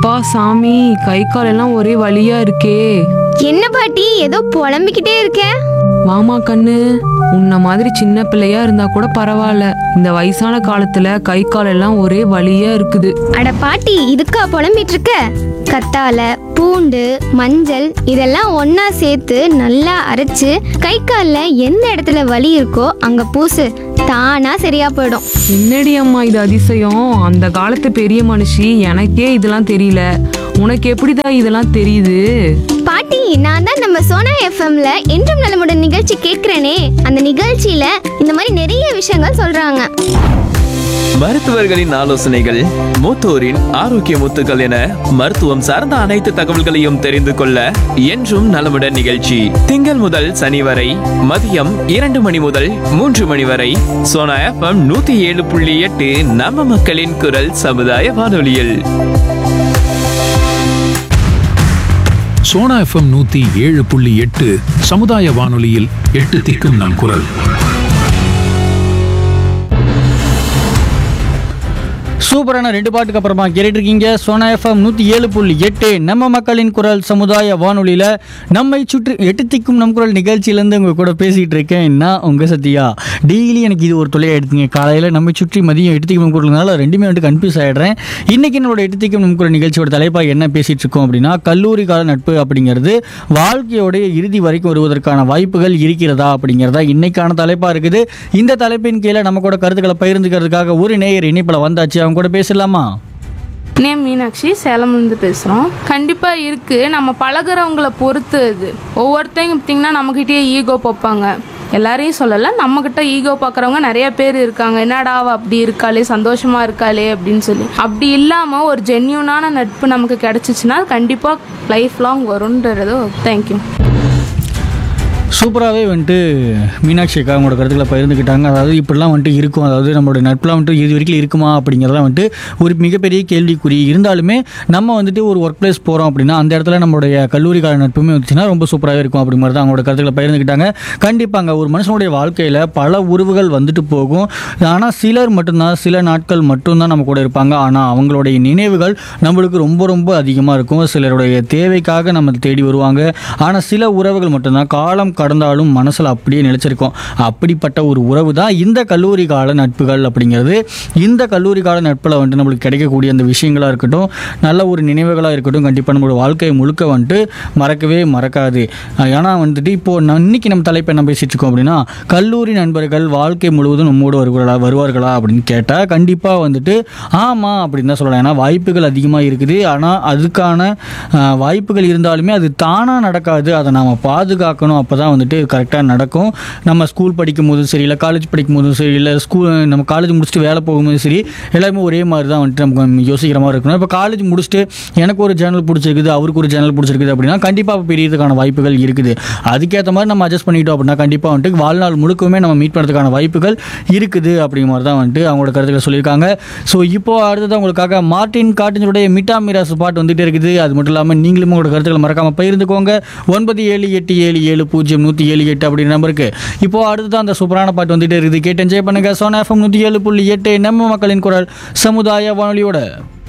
அப்பா சாமி கை காலெல்லாம் ஒரே வலியா இருக்கே என்ன பாட்டி ஏதோ புலம்பிக்கிட்டே இருக்க வாமா கண்ணு உன்ன மாதிரி சின்ன பிள்ளையா இருந்தா கூட பரவாயில்ல இந்த வயசான காலத்துல கை காலெல்லாம் ஒரே வலியா இருக்குது அட பாட்டி இதுக்கா புலம்பிட்டு இருக்க கத்தால பூண்டு மஞ்சள் இதெல்லாம் ஒண்ணா சேர்த்து நல்லா அரைச்சு கை காலில் எந்த இடத்துல வலி இருக்கோ அங்க பூசு தானா சரியா போயிடும் என்னடி அம்மா இது அதிசயம் அந்த காலத்து பெரிய மனுஷி எனக்கே இதெல்லாம் தெரியல உனக்கு எப்படிதான் இதெல்லாம் தெரியுது பாட்டி நான் தான் நம்ம சோனா எஃப்எம்ல என்றும் நலமுடன் நிகழ்ச்சி கேட்கிறேனே அந்த நிகழ்ச்சியில இந்த மாதிரி நிறைய விஷயங்கள் சொல்றாங்க மருத்துவர்களின் ஆலோசனைகள் மூத்தோரின் ஆரோக்கிய முத்துக்கள் என மருத்துவம் சார்ந்த அனைத்து தகவல்களையும் தெரிந்து கொள்ள என்றும் நலமுடன் நிகழ்ச்சி திங்கள் முதல் சனி வரை மதியம் இரண்டு மணி முதல் மூன்று மணி வரை சோனா எஃப்எம் நூத்தி ஏழு புள்ளி எட்டு நம்ம மக்களின் குரல் சமுதாய வானொலியில் சோனா எஃப்எம் நூத்தி ஏழு புள்ளி எட்டு சமுதாய வானொலியில் எட்டு திக்கும் நம் குரல் சூப்பரான ரெண்டு பாட்டுக்கு அப்புறமா கேட்டுட்டு இருக்கீங்க சோனா எஃப்எம் நூற்றி ஏழு புள்ளி எட்டு நம்ம மக்களின் குரல் சமுதாய வானொலியில் நம்மை சுற்றி எட்டு திக்கும் நம் குரல் நிகழ்ச்சியிலேருந்து உங்கள் கூட பேசிகிட்டு இருக்கேன் நான் உங்கள் சத்யா டெய்லி எனக்கு இது ஒரு தொலையாக எடுத்துங்க காலையில் நம்மை சுற்றி மதியம் எட்டு திக்கும் நம் குரல்னால ரெண்டுமே வந்து கன்ஃபியூஸ் ஆகிடுறேன் இன்றைக்கி என்னோட எட்டு திக்கும் நம் குரல் நிகழ்ச்சியோட தலைப்பாக என்ன பேசிகிட்டு இருக்கோம் அப்படின்னா கல்லூரி கால நட்பு அப்படிங்கிறது வாழ்க்கையோடைய இறுதி வரைக்கும் வருவதற்கான வாய்ப்புகள் இருக்கிறதா அப்படிங்கிறதா இன்னைக்கான தலைப்பாக இருக்குது இந்த தலைப்பின் கீழே நம்ம கூட கருத்துக்களை பகிர்ந்துக்கிறதுக்காக ஒரு நேயர் இணைப்பில் வந்தாச்சு அவங்க கூட பேசலாமா நேம் மீனாட்சி சேலம்லேருந்து பேசுகிறோம் கண்டிப்பாக இருக்குது நம்ம பழகுறவங்கள பொறுத்து இது ஒவ்வொருத்தங்க பார்த்திங்கன்னா நம்மக்கிட்டேயே ஈகோ பார்ப்பாங்க எல்லாரையும் சொல்லலை நம்மக்கிட்ட ஈகோ பார்க்குறவங்க நிறைய பேர் இருக்காங்க என்னடா அவ அப்படி இருக்காளே சந்தோஷமாக இருக்காளே அப்படின்னு சொல்லி அப்படி இல்லாமல் ஒரு ஜென்யூனான நட்பு நமக்கு கிடச்சிச்சின்னா கண்டிப்பாக லைஃப் லாங் வரும்ன்றது தேங்க்யூ சூப்பராகவே வந்துட்டு மீனாட்சி அக்கா அவங்களோட கருத்துக்களை பகிர்ந்துக்கிட்டாங்க அதாவது இப்படிலாம் வந்துட்டு இருக்கும் அதாவது நம்மளோட நட்புலாம் வந்துட்டு இது வரைக்கும் இருக்குமா அப்படிங்கிறதெல்லாம் வந்துட்டு ஒரு மிகப்பெரிய கேள்விக்குறி இருந்தாலுமே நம்ம வந்துட்டு ஒரு ஒர்க் பிளேஸ் போகிறோம் அப்படின்னா அந்த இடத்துல நம்மளுடைய கல்லூரி கால நட்புமே வந்துச்சுன்னா ரொம்ப சூப்பராகவே இருக்கும் அப்படிங்கிறது தான் அவங்களோட கருத்துக்களை பகிர்ந்துக்கிட்டாங்க கண்டிப்பாங்க ஒரு மனுஷனுடைய வாழ்க்கையில் பல உறவுகள் வந்துட்டு போகும் ஆனால் சிலர் மட்டும்தான் சில நாட்கள் மட்டும்தான் நம்ம கூட இருப்பாங்க ஆனால் அவங்களுடைய நினைவுகள் நம்மளுக்கு ரொம்ப ரொம்ப அதிகமாக இருக்கும் சிலருடைய தேவைக்காக நம்ம தேடி வருவாங்க ஆனால் சில உறவுகள் மட்டும்தான் காலம் கடந்தாலும் மனசில் அப்படியே நிலைச்சிருக்கும் அப்படிப்பட்ட ஒரு உறவு தான் இந்த கல்லூரி கால நட்புகள் அப்படிங்கிறது இந்த கல்லூரி கால நட்பில் வந்துட்டு நம்மளுக்கு கிடைக்கக்கூடிய அந்த விஷயங்களாக இருக்கட்டும் நல்ல ஒரு நினைவுகளாக இருக்கட்டும் கண்டிப்பாக நம்மளோட வாழ்க்கையை முழுக்க வந்துட்டு மறக்கவே மறக்காது ஏன்னா வந்துட்டு இப்போது நான் இன்னைக்கு நம்ம தலைப்பு என்ன பேசிட்டு இருக்கோம் அப்படின்னா கல்லூரி நண்பர்கள் வாழ்க்கை முழுவதும் நம்மோடு வருவார்களா வருவார்களா அப்படின்னு கேட்டால் கண்டிப்பாக வந்துட்டு ஆமாம் அப்படின்னு தான் சொல்லலாம் ஏன்னா வாய்ப்புகள் அதிகமாக இருக்குது ஆனால் அதுக்கான ஆஹ், வாய்ப்புகள் இருந்தாலுமே அது தானாக நடக்காது அதை நாம் பாதுகாக்கணும் அப்போ தான் வந்துட்டு கரெக்டாக நடக்கும் நம்ம ஸ்கூல் படிக்கும் போதும் சரி இல்லை காலேஜ் படிக்கும் போதும் சரி இல்லை ஸ்கூல் நம்ம காலேஜ் முடிச்சுட்டு வேலை போகும்போதும் சரி எல்லாருமே ஒரே மாதிரி தான் வந்துட்டு நமக்கு யோசிக்கிற மாதிரி இருக்கணும் இப்போ காலேஜ் முடிச்சுட்டு எனக்கு ஒரு சேனல் பிடிச்சிருக்குது அவருக்கு ஒரு சேனல் பிடிச்சிருக்குது அப்படின்னா கண்டிப்பாக பிரியறதுக்கான வாய்ப்புகள் இருக்குது அதுக்கேற்ற மாதிரி நம்ம அட்ஜஸ்ட் பண்ணிட்டோம் அப்படின்னா கண்டிப்பாக வந்துட்டு வாழ்நாள் முழுக்கவுமே நம்ம மீட் பண்ணுறதுக்கான வாய்ப்புகள் இருக்குது அப்படிங்கிற மாதிரி தான் வந்துட்டு அவங்களோட கருத்துக்களை சொல்லியிருக்காங்க ஸோ இப்போ அடுத்தது உங்களுக்காக மார்ட்டின் காட்டினுடைய மிட்டா மிராசு பாட்டு வந்துட்டே இருக்குது அது மட்டும் இல்லாமல் நீங்களும் உங்களோட கருத்துக்களை மறக்காமல் பகிர்ந்துக்கோங்க ஒன்பது ஏழு எட்டு ஏழு ஏழு பூஜ்ஜியம் நூற்றி ஏழு எட்டு அப்படின்ற நம்பருக்கு இப்போ அடுத்தது அந்த சூப்பரான பாட்டு வந்துட்டே இருக்குது கேட்டு என்ஜாய் பண்ணுங்க சோனா எஃப்எம் நூற்றி ஏழு புள்ளி எட்டு நம்ம மக்களின் குரல் சமுதாய வானொலியோட